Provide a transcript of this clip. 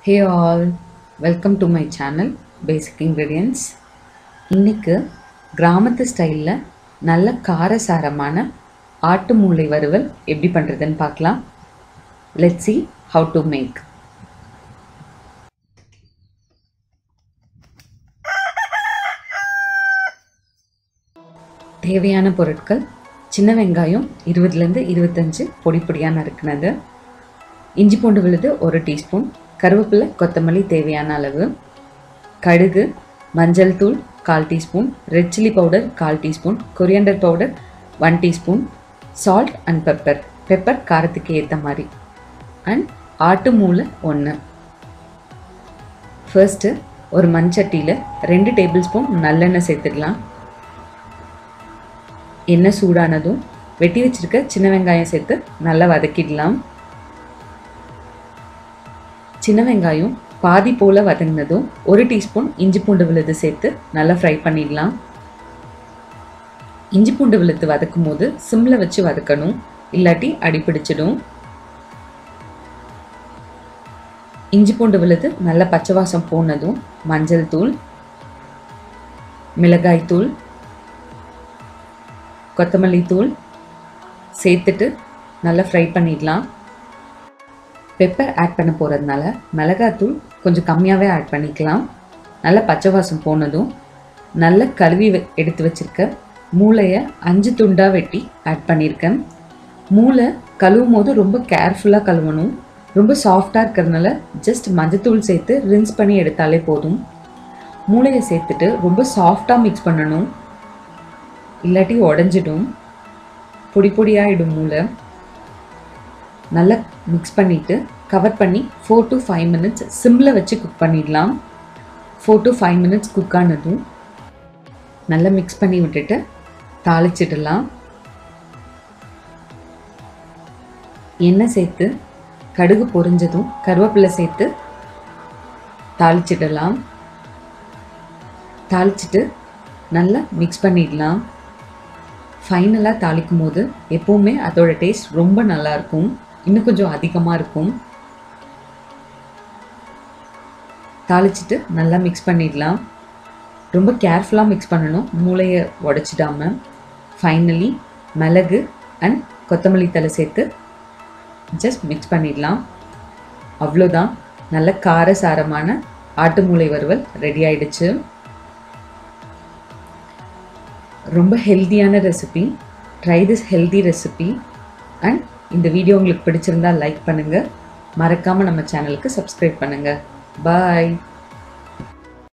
hey all welcome to my channel basic ingredients இன்றைக்கு கிராமத்து ஸ்டைலில் நல்ல காரசாரமான ஆட்டு மூளை வறுவல் எப்படி பண்ணுறதுன்னு பார்க்கலாம் let's see how to make தேவையான பொருட்கள் சின்ன வெங்காயம் இருபதுலேருந்து இருபத்தஞ்சு பொடி பொடியாக நறுக்குனது இஞ்சி பூண்டு விழுது ஒரு டீஸ்பூன் கருவேப்பிலை கொத்தமல்லி தேவையான அளவு கடுகு மஞ்சள் தூள் கால் டீஸ்பூன் ரெட் சில்லி பவுடர் கால் teaspoon coriander powder one teaspoon salt and pepper pepper காரத்துக்கு ஏற்ற மாதிரி அண்ட் ஆட்டு மூளை ஒன்று ஃபர்ஸ்ட்டு ஒரு மண்சட்டியில் ரெண்டு டேபிள் ஸ்பூன் நல்லெண்ணெய் சேர்த்துக்கலாம் எண்ணெய் சூடானதும் வெட்டி வச்சிருக்க சின்ன வெங்காயம் சேர்த்து நல்லா வதக்கிடலாம் சின்ன வெங்காயம் பாதி போல் வதங்கினதும் ஒரு டீஸ்பூன் இஞ்சி பூண்டு விழுது சேர்த்து நல்லா ஃப்ரை பண்ணிடலாம் இஞ்சி பூண்டு விழுத்து வதக்கும் போது சிம்மில் வச்சு வதக்கணும் இல்லாட்டி அடிப்பிடிச்சிடும் இஞ்சி பூண்டு விழுது நல்ல பச்சை வாசம் போனதும் மஞ்சள் தூள் மிளகாய் தூள் கொத்தமல்லி தூள் சேர்த்துட்டு நல்லா ஃப்ரை பண்ணிடலாம் பெப்பர் ஆட் பண்ண போகிறதுனால மிளகாத்தூள் கொஞ்சம் கம்மியாகவே ஆட் பண்ணிக்கலாம் நல்லா பச்சை வாசம் போனதும் நல்ல கழுவி வெ- எடுத்து வச்சிருக்க மூளையை அஞ்சு துண்டாக வெட்டி ஆட் பண்ணியிருக்கேன் மூளை கழுவும் போது ரொம்ப கேர்ஃபுல்லாக கழுவணும் ரொம்ப சாஃப்டாக இருக்கிறதுனால ஜஸ்ட் மஞ்சத்தூள் சேர்த்து ரின்ஸ் பண்ணி எடுத்தாலே போதும் மூளையை சேர்த்துட்டு ரொம்ப சாஃப்டாக மிக்ஸ் பண்ணணும் இல்லாட்டி உடஞ்சிடும் பொடி பொடியாகிடும் மூளை நல்லா மிக்ஸ் பண்ணிவிட்டு கவர் பண்ணி ஃபோர் to ஃபைவ் மினிட்ஸ் சிம்மில் வச்சு குக் பண்ணிடலாம் four to five minutes cook ஆனதும் நல்லா மிக்ஸ் பண்ணி விட்டுட்டு தாளிச்சிடலாம் எண்ணெய் சேர்த்து கடுகு பொரிஞ்சதும் கருவேப்பிலை சேர்த்து தாளிச்சிடலாம் தாளிச்சிட்டு நல்லா மிக்ஸ் பண்ணிடலாம் ஃபைனலாக தாளிக்கும் போது எப்போவுமே அதோட டேஸ்ட் ரொம்ப நல்லா இருக்கும் இன்னும் கொஞ்சம் அதிகமாக இருக்கும் தாளிச்சிட்டு நல்லா மிக்ஸ் பண்ணிடலாம் ரொம்ப கேர்ஃபுல்லாக மிக்ஸ் பண்ணணும் மூளையை உடச்சிடாம ஃபைனலி மிளகு அண்ட் கொத்தமல்லி தழை சேர்த்து ஜஸ்ட் மிக்ஸ் பண்ணிடலாம் அவ்வளோதான் நல்ல காரசாரமான ஆட்டு மூளை வறுவல் ரெடி ஆயிடுச்சு ரொம்ப ஹெல்தியான recipe try this healthy recipe and இந்த வீடியோ உங்களுக்கு பிடிச்சிருந்தா லைக் பண்ணுங்கள் மறக்காமல் நம்ம சேனலுக்கு சப்ஸ்கிரைப் பண்ணுங்கள் பாய்